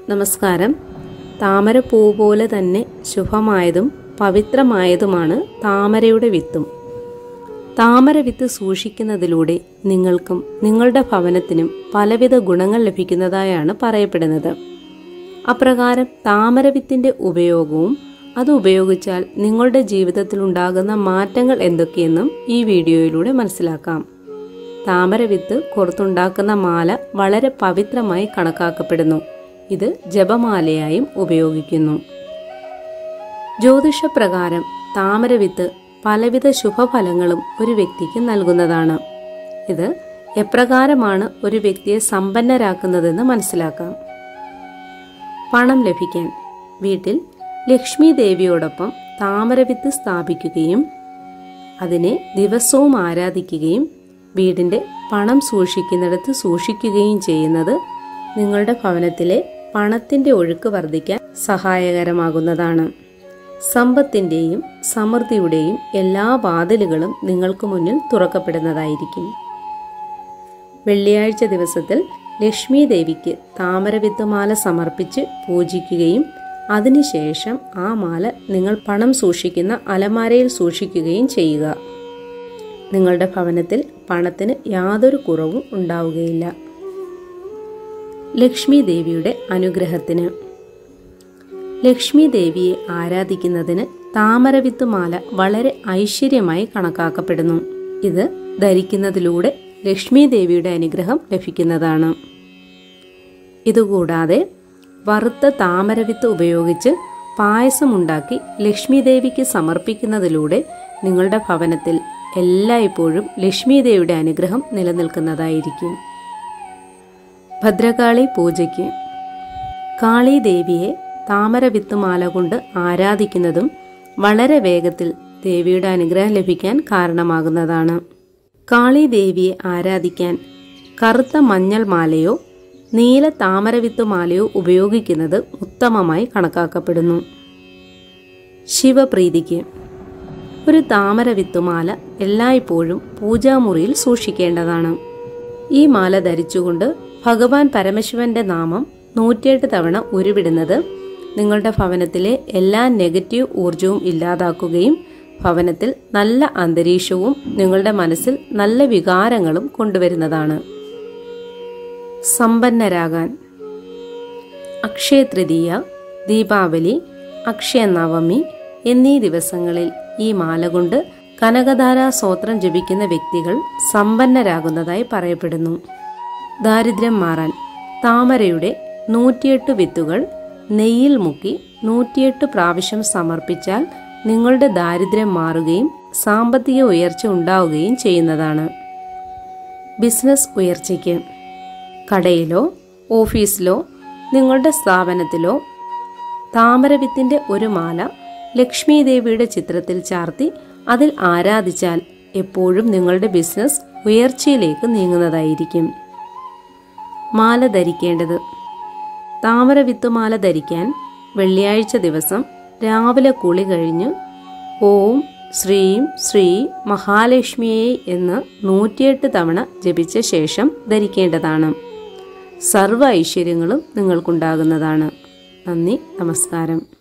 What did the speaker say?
നമസ്കാരം താമരപ്പൂ പോലെ തന്നെ ശുഭമായതും പവിത്രമായതുമാണ് താമരയുടെ വിത്തും താമര വിത്ത് സൂക്ഷിക്കുന്നതിലൂടെ നിങ്ങൾക്കും നിങ്ങളുടെ ഭവനത്തിനും പലവിധ ഗുണങ്ങൾ ലഭിക്കുന്നതായാണ് പറയപ്പെടുന്നത് അപ്രകാരം താമരവിത്തിന്റെ ഉപയോഗവും അത് ഉപയോഗിച്ചാൽ നിങ്ങളുടെ ജീവിതത്തിൽ ഉണ്ടാകുന്ന മാറ്റങ്ങൾ എന്തൊക്കെയെന്നും ഈ വീഡിയോയിലൂടെ മനസ്സിലാക്കാം താമരവിത്ത് കോർത്തുണ്ടാക്കുന്ന മാല വളരെ പവിത്രമായി കണക്കാക്കപ്പെടുന്നു ഇത് ജപമാലയായും ഉപയോഗിക്കുന്നു ജ്യോതിഷപ്രകാരം താമരവിത്ത് പലവിധ ശുഭഫലങ്ങളും ഒരു വ്യക്തിക്ക് നൽകുന്നതാണ് ഇത് എപ്രകാരമാണ് ഒരു വ്യക്തിയെ സമ്പന്നരാക്കുന്നതെന്ന് മനസ്സിലാക്കാം പണം ലഭിക്കാൻ വീട്ടിൽ ലക്ഷ്മി ദേവിയോടൊപ്പം താമരവിത്ത് സ്ഥാപിക്കുകയും അതിനെ ദിവസവും ആരാധിക്കുകയും വീടിന്റെ പണം സൂക്ഷിക്കുന്നിടത്ത് സൂക്ഷിക്കുകയും ചെയ്യുന്നത് നിങ്ങളുടെ ഭവനത്തിലെ പണത്തിന്റെ ഒഴുക്ക് വർദ്ധിക്കാൻ സഹായകരമാകുന്നതാണ് സമ്പത്തിന്റെയും സമൃദ്ധിയുടെയും എല്ലാ വാതിലുകളും നിങ്ങൾക്ക് മുന്നിൽ തുറക്കപ്പെടുന്നതായിരിക്കും വെള്ളിയാഴ്ച ദിവസത്തിൽ ലക്ഷ്മി ദേവിക്ക് താമരവിത്തുമാല സമർപ്പിച്ച് പൂജിക്കുകയും അതിനുശേഷം ആ മാല നിങ്ങൾ പണം സൂക്ഷിക്കുന്ന അലമാരയിൽ സൂക്ഷിക്കുകയും ചെയ്യുക നിങ്ങളുടെ ഭവനത്തിൽ പണത്തിന് യാതൊരു കുറവും ഉണ്ടാവുകയില്ല ലക്ഷ്മി ദേവിയുടെ അനുഗ്രഹത്തിന് ലക്ഷ്മി ദേവിയെ ആരാധിക്കുന്നതിന് താമരവിത്തുമാല വളരെ ഐശ്വര്യമായി കണക്കാക്കപ്പെടുന്നു ഇത് ധരിക്കുന്നതിലൂടെ ലക്ഷ്മി ദേവിയുടെ അനുഗ്രഹം ലഭിക്കുന്നതാണ് ഇതുകൂടാതെ വറുത്ത താമരവിത്ത് ഉപയോഗിച്ച് പായസമുണ്ടാക്കി ലക്ഷ്മി ദേവിക്ക് സമർപ്പിക്കുന്നതിലൂടെ നിങ്ങളുടെ ഭവനത്തിൽ എല്ലായ്പ്പോഴും ലക്ഷ്മി ദേവിയുടെ അനുഗ്രഹം നിലനിൽക്കുന്നതായിരിക്കും ഭദ്രകാളി പൂജയ്ക്ക് കാളി ദേവിയെ താമരവിത്തുമാല കൊണ്ട് ആരാധിക്കുന്നതും വളരെ വേഗത്തിൽ ദേവിയുടെ അനുഗ്രഹം ലഭിക്കാൻ കാരണമാകുന്നതാണ് കാളി ദേവിയെ ആരാധിക്കാൻ കറുത്ത മഞ്ഞൾ മാലയോ നീല താമരവിത്തുമാലയോ ഉപയോഗിക്കുന്നത് ഉത്തമമായി കണക്കാക്കപ്പെടുന്നു ശിവപ്രീതിക്ക് ഒരു താമരവിത്തുമാല എല്ലായ്പ്പോഴും പൂജാമുറിയിൽ സൂക്ഷിക്കേണ്ടതാണ് ഈ മാല ധരിച്ചുകൊണ്ട് ഭഗവാൻ പരമശിവന്റെ നാമം നൂറ്റിയെട്ട് തവണ ഉരുവിടുന്നത് നിങ്ങളുടെ ഭവനത്തിലെ എല്ലാ നെഗറ്റീവ് ഊർജവും ഇല്ലാതാക്കുകയും ഭവനത്തിൽ നല്ല അന്തരീക്ഷവും നിങ്ങളുടെ മനസ്സിൽ നല്ല വികാരങ്ങളും കൊണ്ടുവരുന്നതാണ് സമ്പന്നരാകാൻ അക്ഷയ തൃതീയ ദീപാവലി അക്ഷയ നവമി എന്നീ ദിവസങ്ങളിൽ ഈ മാല കൊണ്ട് കനകധാരാ സ്തോത്രം ജപിക്കുന്ന വ്യക്തികൾ സമ്പന്നരാകുന്നതായി പറയപ്പെടുന്നു ദാരിദ്ര്യം മാറാൻ താമരയുടെ നൂറ്റിയെട്ട് വിത്തുകൾ നെയ്യിൽ മുക്കി നൂറ്റിയെട്ട് പ്രാവശ്യം സമർപ്പിച്ചാൽ നിങ്ങളുടെ ദാരിദ്ര്യം മാറുകയും സാമ്പത്തിക ഉയർച്ച ഉണ്ടാവുകയും ചെയ്യുന്നതാണ് ബിസിനസ് ഉയർച്ചയ്ക്ക് കടയിലോ ഓഫീസിലോ നിങ്ങളുടെ സ്ഥാപനത്തിലോ താമരവിത്തിന്റെ ഒരു മാല ലക്ഷ്മി ദേവിയുടെ ചിത്രത്തിൽ ചാർത്തി അതിൽ ആരാധിച്ചാൽ എപ്പോഴും നിങ്ങളുടെ ബിസിനസ് ഉയർച്ചയിലേക്ക് നീങ്ങുന്നതായിരിക്കും മാല ധരിക്കേണ്ടത് താമരവിത്തുമാല ധരിക്കാൻ വെള്ളിയാഴ്ച ദിവസം രാവിലെ കുളി കഴിഞ്ഞ് ഓം ശ്രീം ശ്രീ മഹാലക്ഷ്മിയെ എന്ന് നൂറ്റിയെട്ട് തവണ ജപിച്ച ശേഷം ധരിക്കേണ്ടതാണ് സർവ്വ ഐശ്വര്യങ്ങളും നിങ്ങൾക്കുണ്ടാകുന്നതാണ് നന്ദി നമസ്കാരം